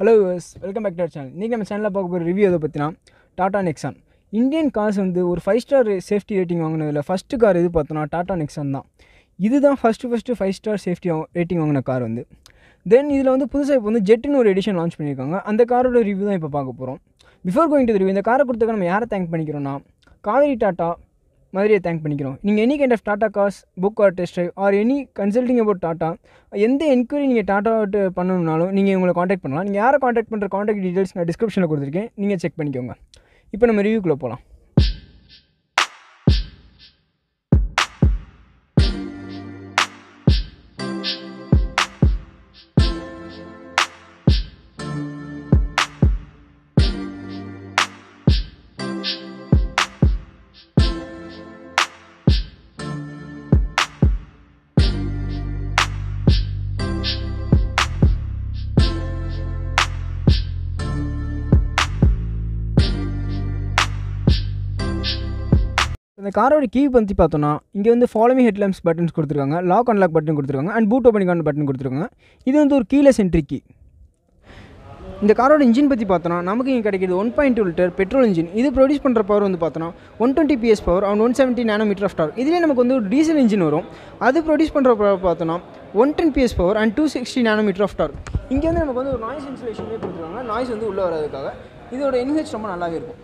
hello welcome back to our channel இன்றைக்கி நம்ம சேனலில் பார்க்க போகிற ரிவ்யூ எதை பற்றினா டாடா நெக்ஸான் இந்தியன் கார்ஸ் வந்து ஒரு ஃபைவ் ஸ்டார் சேஃப்டி ரேட்டிங் வாங்கினதில் ஃபஸ்ட்டு கார் எது பார்த்தோன்னா டாடா நெக்ஸான் தான் இதுதான் first first five star safety rating வாங்கின கார் வந்து தென் இதில் வந்து புதுசாக இப்போ வந்து ஜெட்டுன்னு ஒரு எடிஷன் லான்ச் பண்ணியிருக்காங்க அந்த காரோட ரிவ்யூ தான் இப்போ பார்க்க போகிறோம் பிஃபோர் கோயிங் டு ரிவ்யூ இந்த காரை கொடுத்துக்க நம்ம யாரை தேங்க் பண்ணிக்கிறோம்னா காவேரி டாட்டா மாதிரியே தேங்க் பண்ணிக்கிறோம் நீங்கள் any kind of Tata cars book or test drive or any consulting about Tata எந்த என்கொயரி நீங்கள் டாட்டா பண்ணணும்னாலும் நீங்கள் உங்களை காண்டாக்ட் பண்ணலாம் நீங்கள் யாரை காண்டாக்ட் பண்ணுற காண்டாக்ட் டீட்டெயில்ஸ் நான் டிஸ்கிரிப்ஷனில் கொடுத்துருக்கேன் நீங்கள் செக் பண்ணிக்கோங்க இப்போ நம்ம ரிவ்யூக்குள்ளே போகலாம் இந்த காரோட கீ பற்றி பார்த்தோன்னா இங்கே வந்து ஃபாலோமி ஹெட்லாம்ப்ஸ் பட்டன்ஸ் கொடுத்துருக்காங்க லாக் அன்லாக் பட்டன் கொடுத்துருக்காங்க அண்ட் பூட் ஓப்பனிங் பட்டன் கொடுத்துருக்காங்க இது வந்து ஒரு கீழே சென்ட்ரிக் கீ இந்த காரோட இன்ஜின் பற்றி பார்த்தோன்னா நமக்கு இங்கே கிடைக்கிது one point two litre petrol engine இது ப்ரொடியூஸ் பண்ணுற பவர் வந்து பார்த்தோன்னா one twenty PS power and one seventy nano metre of torque இதுலேயே நமக்கு வந்து ஒரு டீசல் இன்ஜின் வரும் அது ப்ரொடியூஸ் பண்ணுற பவர் பார்த்தோன்னா one ten PS power and two sixty nano metre of torque இங்கே வந்து நமக்கு வந்து ஒரு நாய்ஸ் இன்சுலேஷனே கொடுத்துருக்காங்க நாய்ஸ் வந்து உள்ளே வராதுக்காக இதோட இன்ஹெச் ரொம்ப நல்லாவே இருக்கும்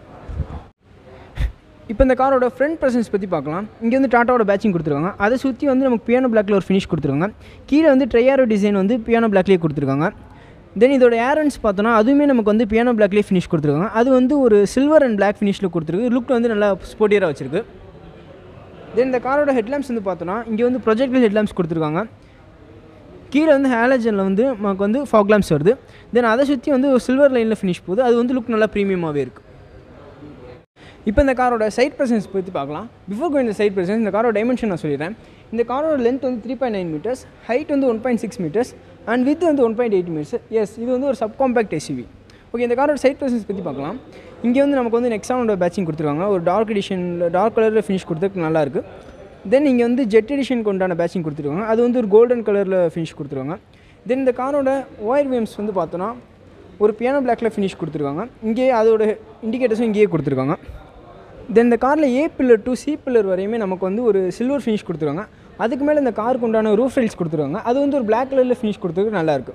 இப்போ இந்த காரோட ஃப்ரண்ட் ப்ரெசன்ஸ் பற்றி பார்க்கலாம் இங்கே வந்து டாட்டாவோட பேட்சிங் கொடுத்துருக்காங்க அதை சுற்றி வந்து நமக்கு பியானோ பிளாக்ல ஒரு ஃபினிஷ் கொடுத்துருக்காங்க கீழே வந்து ட்ரையாரோ டிசைன் வந்து பியானோ பிளாக்லேயே கொடுத்துருக்காங்க தென் இதோட ஏரன்ஸ் பார்த்தோன்னா அதுவுமே நமக்கு வந்து பியானோ பிளாக்லேயே ஃபினிஷ் கொடுத்துருக்காங்க அது வந்து ஒரு சில்வர் அண்ட் பிளாக் ஃபினிஷில் கொடுத்துருக்கு லுக் வந்து நல்லா ஸ்போர்ட்டியராக வச்சிருக்கு தென் இந்த காரோட ஹெட்லாம்ப்ஸ் வந்து பார்த்தோன்னா இங்கே வந்து ப்ரொஜெக்டல் ஹெட்லாம்ப்ஸ் கொடுத்துருக்காங்க கீழே வந்து ஹேலஜனில் வந்து நமக்கு வந்து ஃபாக் லாம்ப்ஸ் வருது தென் அதை சுற்றி வந்து ஒரு சில்வர் லைனில் ஃபினிஷ் போகுது அது வந்து லுக் நல்லா ப்ரீமியமாகவே இருக்குது இப்போ இந்த காரோட சைட் ப்ரெசன்ஸ் பற்றி பார்க்கலாம் பிஃபோர் கோயின் இந்த சைட் ப்ரெசன்ஸ் இந்த காரோட டைமென்ஷன் நான் சொல்லிடுறேன் இந்த காரோட லென்த் வந்து three point nine metres height வந்து one point six metres and width வந்து one point eight metres yes இது வந்து ஒரு சப் காம்பேக்ட் எஸ்யூவி ஓகே இந்த காரோட சைட் ப்ரெசன்ஸ் பற்றி பார்க்கலாம் இங்கே வந்து நமக்கு வந்து நெக்ஸானோட பேட்சிங் கொடுத்துருக்காங்க ஒரு டார்க் எடிஷன் டார்க் கலரில் ஃபினிஷ் கொடுத்துருக்கு நல்லா இருக்குது தென் இங்கே வந்து ஜெட் எடிஷனுக்கு உண்டான பேட்சிங் கொடுத்துருக்காங்க அது வந்து ஒரு கோல்டன் கலரில் ஃபினிஷ் கொடுத்துருக்காங்க தென் இந்த காரோட ஒயர் வேம்ஸ் வந்து பார்த்தோன்னா ஒரு பியானோ பிளாக்ல ஃபினிஷ் கொடுத்துருக்காங்க இங்கேயே அதோட இண்டிகேட்டர்ஸும் இங்கேயே கொடுத்துருக்காங்க தென் இந்த காரில் A pillar to C pillar வரையுமே நமக்கு வந்து ஒரு சில்வர் ஃபினிஷ் கொடுத்துருக்காங்க அதுக்கு மேலே இந்த காருக்கு உண்டான ரூஃப் ரைல்ஸ் கொடுத்துருக்காங்க அது வந்து ஒரு பிளாக் கலரில் ஃபினிஷ் கொடுத்துருக்கு நல்லாயிருக்கு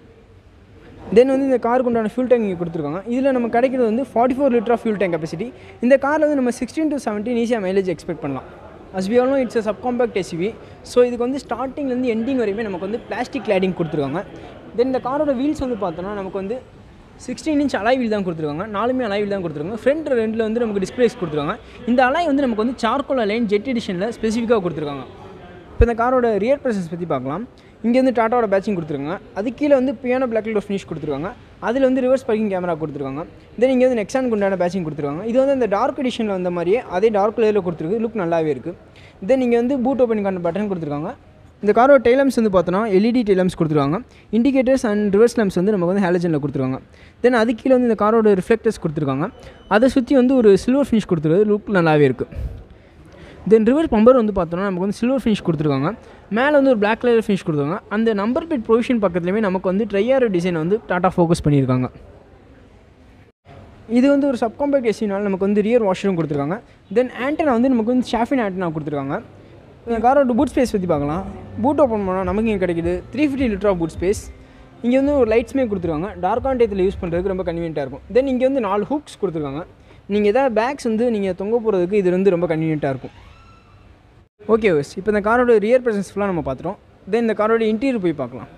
தென் வந்து இந்த காருக்கு உண்டான ஃபியூல் டேங்க் இங்கே கொடுத்துருக்காங்க இதில் நம்ம கிடைக்கிறது வந்து forty four litre of fuel tank capacity இந்த காரில் வந்து நம்ம சிக்ஸ்டீன் டு செவன்டீன் ஈஸியாக மைலேஜ் எக்ஸ்பெக்ட் பண்ணலாம் as we all know it's sub compact SUV so இதுக்கு வந்து ஸ்டார்டிங்லேருந்து எண்டிங் வரையுமே நமக்கு வந்து பிளாஸ்டிக் கிளாடிங் கொடுத்துருக்காங்க தென் இந்த காரோட வீல்ஸ் வந்து பார்த்தோன்னா நமக்கு வந்து சிக்ஸ்டீன் இன்ச் அலாய் வீல் தான் கொடுத்துருக்காங்க நாலுமே அலாய் வீல் தான் கொடுத்துருக்காங்க ஃப்ரண்ட் ரெண்டில் வந்து நமக்கு டிஸ்பிளேஸ் கொடுத்துருக்காங்க இந்த அலாய் வந்து நமக்கு வந்து சார்கோல் அலைன் ஜெட் எடிஷனில் ஸ்பெசிஃபிக்காக கொடுத்துருக்காங்க இப்போ இந்த காரோட ரியர் ப்ரெசன்ஸ் பற்றி பார்க்கலாம் இங்கே வந்து டாட்டாவோட பேட்சிங் கொடுத்துருக்காங்க அது கீழே வந்து பியானோ பிளாக்ல ஒரு ஃபினிஷ் கொடுத்துருக்காங்க அதில் வந்து ரிவர்ஸ் பார்க்கிங் கேமரா கொடுத்துருக்காங்க தென் இங்கே வந்து நெக்ஸான் உண்டான பேட்சிங் கொடுத்துருக்காங்க இது வந்து இந்த டார்க் எடிஷனில் வந்த மாதிரியே அதே டார்க் கலரில் கொடுத்துருக்கு லுக் நல்லாவே இருக்குது தென் இங்கே வந்து பூட் ஓப்பனிங்கான பட்டன் கொடுத்துருக்காங்க இந்த காரோட டெய்லம்ஸ் வந்து பார்த்தோன்னா எல்இடி டெய்லம்ஸ் கொடுத்துருவாங்க இண்டிகேட்டர்ஸ் அண்ட் ரிவர்ஸ் லேம்ஸ் வந்து நமக்கு வந்து ஹேலஜனில் கொடுத்துருவாங்க தென் அது கீழே வந்து இந்த காரோட ரிஃப்ளெக்டர்ஸ் கொடுத்துருக்காங்க அதை சுற்றி வந்து ஒரு சில்வர் ஃபினிஷ் கொடுத்துருக்கு லுக் நல்லாவே இருக்குது தென் ரிவர்ஸ் பம்பர் வந்து பார்த்தோன்னா நமக்கு வந்து சில்வர் ஃபினிஷ் கொடுத்துருக்காங்க மேலே வந்து ஒரு பிளாக் கலர் ஃபினிஷ் கொடுத்துருக்காங்க அந்த நம்பர் பிளேட் ப்ரொவிஷன் பக்கத்துலேயுமே நமக்கு வந்து ட்ரையாரோ டிசைனை வந்து டாட்டா ஃபோக்கஸ் பண்ணியிருக்காங்க இது வந்து ஒரு சப்காம்பேக்ட் எஸ்சினால் நமக்கு வந்து ரியர் வாஷரும் கொடுத்துருக்காங்க தென் ஆண்டனா வந்து நமக்கு வந்து ஷாஃபின் ஆண்டனா கொடுத்துருக்காங்க இந்த காரோட பூட் ஸ்பேஸ் பற்றி பார்க்கலாம் பூட் ஓப்பன் பண்ணால் நமக்கு இங்கே கிடைக்குது three fifty litre of boot space இங்கே வந்து ஒரு லைட்ஸுமே கொடுத்துருக்காங்க டார்க் ஆன் டேத்தில் யூஸ் பண்ணுறதுக்கு ரொம்ப கன்வீனியண்ட்டாக இருக்கும் தென் இங்கே வந்து நாலு ஹூக்ஸ் கொடுத்துருக்காங்க நீங்கள் எதாவது பேக்ஸ் வந்து நீங்கள் தொங்க போகிறதுக்கு இது வந்து ரொம்ப கன்வீனியண்ட்டாக இருக்கும் ஓகே வஸ் இப்போ இந்த காரோட ரியர் ப்ரெசன்ஸ் ஃபுல்லாக நம்ம பார்த்துட்டோம் தென் இந்த காரோட இன்டீரியர் போய் பார்க்கலாம்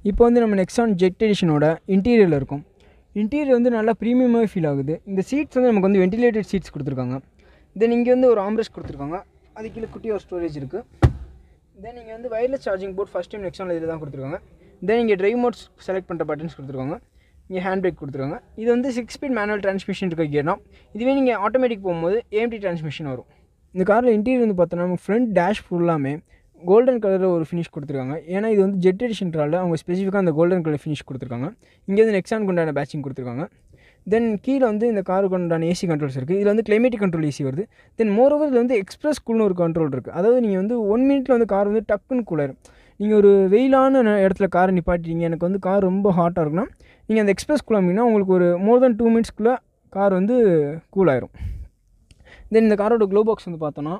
இப்போ வந்து நம்ம நெக்ஸான் ஜெட் எடிஷனோட இன்டீரியரில் இருக்கும் இன்டீரியர் வந்து நல்லா ப்ரீமியமாகவே ஃபீல் ஆகுது இந்த சீட்ஸ் வந்து நமக்கு வந்து வென்டிலேட்டட் சீட்ஸ் கொடுத்துருக்காங்க தென் இங்கே வந்து ஒரு ஆம்ரெஸ்ட் கொடுத்துருக்காங்க அது கீழே குட்டி ஒரு ஸ்டோரேஜ் இருக்குது தென் இங்கே வந்து wireless charging port first time நெக்ஸானில் இதில் தான் கொடுத்துருக்காங்க தென் இங்கே ட்ரைவ் மோட்ஸ் செலக்ட் பண்ணுற பட்டன்ஸ் கொடுத்துருக்காங்க இங்கே ஹேண்ட் பிரேக் கொடுத்துருக்காங்க இது வந்து சிக்ஸ் ஸ்பீட் மேனுவல் டிரான்ஸ்மிஷன் இருக்க கியர் தான் இதுவே நீங்கள் ஆட்டோமேட்டிக் போகும்போது ஏஎம்டி டிரான்ஸ்மிஷன் வரும் இந்த காரில் இன்டீரியர் வந்து பார்த்தோன்னா நம்ம ஃப்ரண்ட் டேஷ் ஃபுல்லாமே கோல்டன் கலரில் ஒரு ஃபினிஷ் கொடுத்துருக்காங்க ஏன்னா இது வந்து ஜெட் எடிஷன்றால அவங்க ஸ்பெசிஃபிக்காக அந்த கோல்டன் கலர் ஃபினிஷ் கொடுத்துருக்காங்க இங்கே வந்து நெக்ஸானுக்கு உண்டான பேட்சிங் கொடுத்துருக்காங்க தென் கீழே வந்து இந்த காருக்கு உண்டான ஏசி கண்ட்ரோல்ஸ் இருக்குது இதில் வந்து கிளைமேட்டிக் கண்ட்ரோல் ஏசி வருது தென் மோரோவர் இதில் வந்து எக்ஸ்பிரஸ் கூல்னு ஒரு கண்ட்ரோல் இருக்குது அதாவது நீங்கள் வந்து ஒன் மினிட்ல வந்து கார் வந்து டக்குன்னு கூலாயிரும் நீங்கள் ஒரு வெயிலான நே- இடத்துல காரை நிப்பாட்டிட்டீங்க எனக்கு வந்து கார் ரொம்ப ஹாட்டாக இருக்குன்னா நீங்கள் அந்த எக்ஸ்பிரஸ் கூலாமிங்கன்னா உங்களுக்கு ஒரு மோர் தென் டூ மினிட்ஸ்க்குள்ளே கார் வந்து கூல் ஆயிரும் தென் இந்த காரோட க்ளோ பாக்ஸ் வந்து பார்த்தோன்னா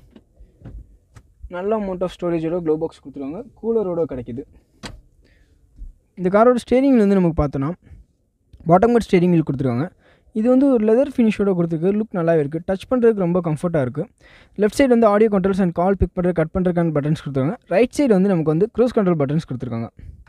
நல்ல அமௌண்ட் ஆஃப் ஸ்டோரேஜோட க்ளோ பாக்ஸ் கொடுத்துருவாங்க கூலரோட கிடைக்குது இந்த காரோட ஸ்டேரிங்கில் வந்து நமக்கு பார்த்தோன்னா பாட்டம் கட் ஸ்டேரிங் வீல் கொடுத்துருக்காங்க இது வந்து ஒரு லெதர் ஃபினிஷோட கொடுத்துருக்கு லுக் நல்லாவே இருக்குது டச் பண்ணுறதுக்கு ரொம்ப கம்ஃபர்ட்டாக இருக்குது லெஃப்ட் சைடு வந்து audio controls and call pick பண்ணுறது கட் பண்ணுறதுக்கான பட்டன்ஸ் கொடுத்துருக்காங்க ரைட் சைடு வந்து நமக்கு வந்து க்ரூஸ் கண்ட்ரோல் பட்டன்ஸ் கொடுத்துருக்காங்க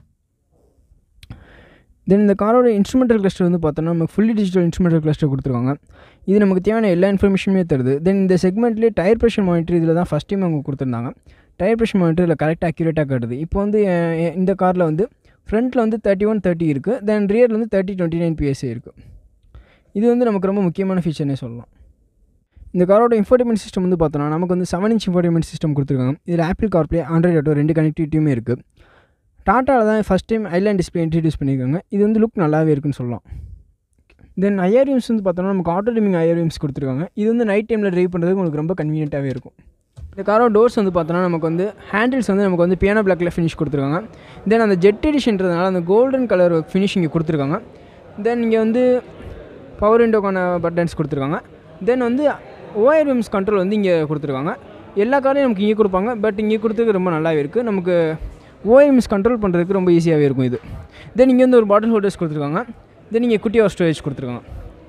தென் இந்த காரோட இன்ஸ்ட்ருமெண்டல் கிளஸ்டர் வந்து பார்த்தோன்னா நமக்கு ஃபுல்லி டிஜிட்டல் இன்ஸ்ட்ருமெண்டல் கிளஸ்டர் கொடுத்துருக்காங்க இது நமக்கு தேவையான எல்லா இன்ஃபர்மேஷனுமே தருது தென் இந்த செக்மெண்ட்லேயே டயர் ப்ரெஷர் மானிட்டர் இதில் தான் ஃபஸ்ட் டைம் அவங்க கொடுத்துருந்தாங்க டயர் ப்ரெஷர் மானிட்டர் இதில் கரெக்டாக அக்யூரேட்டாக காட்டுது இப்போ வந்து அஹ், எ- இந்த காரில் வந்து ஃப்ரண்ட்டில் வந்து தேர்ட்டி ஒன் தேர்ட்டி இருக்குது தென் ரியரில் வந்து தேர்ட்டி டுவெண்ட்டி நைன் பிஎஸ்ஏ இருக்குது இது வந்து நமக்கு ரொம்ப முக்கியமான ஃபீச்சர்னே சொல்லலாம் இந்த காரோட இன்ஃபோர்டைன்மெண்ட் சிஸ்டம் வந்து பார்த்தோன்னா நமக்கு வந்து செவன் இன்ச் இன்ஃபோர்டைன்மெண்ட் சிஸ்டம் கொடுத்துருக்காங்க இதில் ஆப்பிள் கார்ப்ளே ஆண்ட்ராய்ட் ஆட்டோ ரெண்டு கனெக்டிவிட்டியுமே இருக்குது டாட்டாவில் தான் first time island display introduce பண்ணியிருக்காங்க இது வந்து லுக் நல்லாவே இருக்குன்னு சொல்லலாம் தென் ஐஆர்எம்ஸ் வந்து பார்த்தோன்னா நமக்கு ஆட்டோ டிமிங் ஐஆர்எம்ஸ் கொடுத்துருக்காங்க இது வந்து நைட் டைமில் ட்ரைவ் பண்ணுறதுக்கு உங்களுக்கு ரொம்ப கன்வீனியண்ட்டாகவே இருக்கும் இந்த காரோட டோர்ஸ் வந்து பார்த்தோன்னா நமக்கு வந்து ஹேண்டில்ஸ் வந்து நமக்கு வந்து பியானோ பிளாக்ல ஃபினிஷ் கொடுத்துருக்காங்க தென் அந்த ஜெட் எடிஷன்றதுனால அந்த கோல்டன் கலர் ஃபினிஷ் இங்கே கொடுத்துருக்காங்க தென் இங்கே வந்து பவர் விண்டோக்கான பட்டன்ஸ் கொடுத்துருக்காங்க தென் வந்து ஓஆர்எம்ஸ் கண்ட்ரோல் வந்து இங்கே கொடுத்துருக்காங்க எல்லா காரையும் நமக்கு இங்கே கொடுப்பாங்க பட் இங்கே கொடுத்தது ரொம்ப நல்லாவே இருக்குது நமக்கு ஓஎம்எஸ் கண்ட்ரோல் பண்ணுறதுக்கு ரொம்ப ஈஸியாகவே இருக்கும் இது தென் இங்கே வந்து ஒரு பாட்டில் ஹோல்டர்ஸ் கொடுத்துருக்காங்க தென் இங்கே குட்டி ஒரு ஸ்டோரேஜ் கொடுத்துருக்காங்க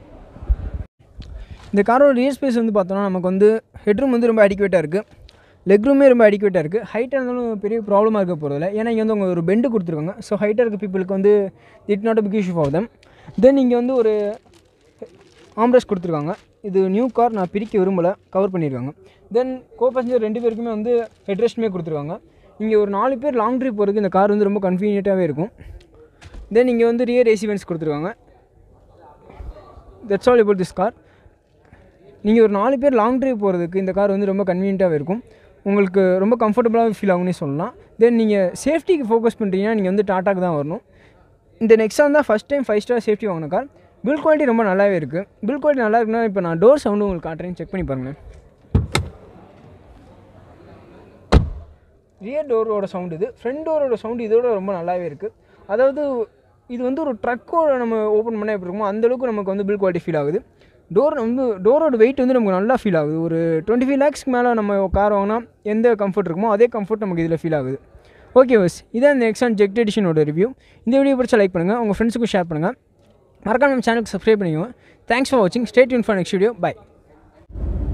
இந்த காரோட ரியர் ஸ்பேஸ் வந்து பார்த்தோன்னா நமக்கு வந்து ஹெட்ரூம் வந்து ரொம்ப அடிக்குவேட்டாக இருக்குது லெக் ரூமே ரொம்ப அடிக்குவேட்டாக இருக்குது ஹைட்டாக இருந்தாலும் பெரிய ப்ராப்ளமாக இருக்க போகிறதில்ல ஏன்னா இங்கே வந்து அவங்க ஒரு பெண்டு கொடுத்துருக்காங்க ஸோ ஹைட்டாக இருக்க பீப்புளுக்கு வந்து it not big issue for them then இங்கே வந்து ஒரு ஆம்ரஸ் கொடுத்துருக்காங்க இது நியூ கார் நான் பிரிக்க விரும்பலை கவர் பண்ணியிருக்காங்க தென் கோ பேசஞ்சர் ரெண்டு பேருக்குமே வந்து ஹெட்ரெஸ்ட்டுமே கொடுத்துருக்காங்க இங்கே ஒரு நாலு பேர் லாங் ட்ரிப் போகிறதுக்கு இந்த கார் வந்து ரொம்ப கன்வீனியண்ட்டாகவே இருக்கும் தென் இங்கே வந்து ரியர் ஏசி வென்ஸ் கொடுத்துருக்காங்க that's all about this car நீங்கள் ஒரு நாலு பேர் லாங் ட்ரைவ் போகிறதுக்கு இந்த கார் வந்து ரொம்ப கன்வீனியண்ட்டாகவே இருக்கும் உங்களுக்கு ரொம்ப கம்ஃபர்டபுளாக ஃபீல் ஆகும்னே சொல்லலாம் தென் நீங்கள் சேஃப்டிக்கு ஃபோக்கஸ் பண்ணுறீங்கன்னா நீங்கள் வந்து டாட்டாக்கு தான் வரணும் இந்த நெக்ஸான் தான் first time five star safety வாங்கின கார் பில் குவாலிட்டி ரொம்ப நல்லாவே இருக்குது பில் குவாலிட்டி நல்லா இருக்குன்னா இப்போ நான் டோர் சவுண்டு உங்களுக்கு காட்டுறேன் செக் பண்ணி பாருங்களேன் ரியர் டோரோட சவுண்ட் இது ஃப்ரண்ட் டோரோட சவுண்ட் இதோட ரொம்ப நல்லாவே இருக்குது அதாவது இது வந்து ஒரு ட்ரக்கோட நம்ம ஓப்பன் பண்ணால் எப்படி இருக்குமோ அந்தளவுக்கு நமக்கு வந்து பில் குவாலிட்டி ஃபீல் ஆகுது டோர் வந்து டோரோட வெயிட் வந்து நமக்கு நல்லா ஃபீல் ஆகுது ஒரு டுவெண்ட்டி ஃபைவ் லேக்ஸ்க்கு மேலே நம்ம கார் வாங்கினா எந்த கம்ஃபர்ட் இருக்குமோ அதே கம்ஃபர்ட் நமக்கு இதில் ஃபீல் ஆகுது ஓகே பஸ் இதான் இந்த நெக்ஸான் ஜெக்ட் எடிஷனோட ரிவ்யூ இந்த வீடியோ பிடிச்சா லைக் பண்ணுங்கள் உங்கள் ஃப்ரெண்ட்ஸுக்கும் ஷேர் பண்ணுங்கள் மறக்காம நம்ம சேனலுக்கு சப்ஸ்கிரைப் பண்ணிக்கோங்க தேங்க்ஸ் ஃபார் வாட்சிங் state Yoon for next video by